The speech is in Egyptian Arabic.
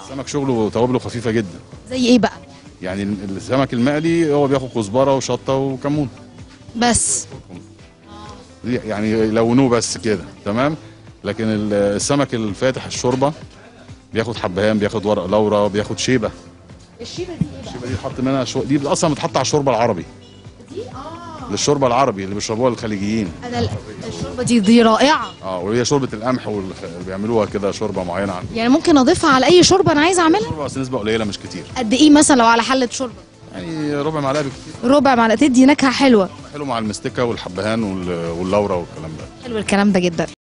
السمك شغله توابله خفيفه جدا زي ايه بقى يعني السمك المقلي هو بياخد كزبره وشطه وكمون بس يعني يلونوه بس كده تمام لكن ال- السمك الفاتح الشوربه بياخد حبهان بياخد ورق لورا بياخد شيبه الشيبه دي ايه الشيبه دي حط منها شو... دي اصلا بتحط على الشوربه العربي دي اه للشوربه العربي اللي بيشربوها الخليجيين انا ال- الشوربه دي دي رائعه اه وهي شوربه القمح واللي بيعملوها كده شوربه معينه عن يعني ممكن اضيفها على اي شوربه انا عايزه اعملها شوربه بس نسبه قليله مش كتير قد ايه مثلا لو على حله شوربه يعني ربع معلقه بكتير ربع معلقه تدي نكهه حلوه حلو مع المستكه والحبهان وال- واللورا والكلام ده حلو الكلام ده جدا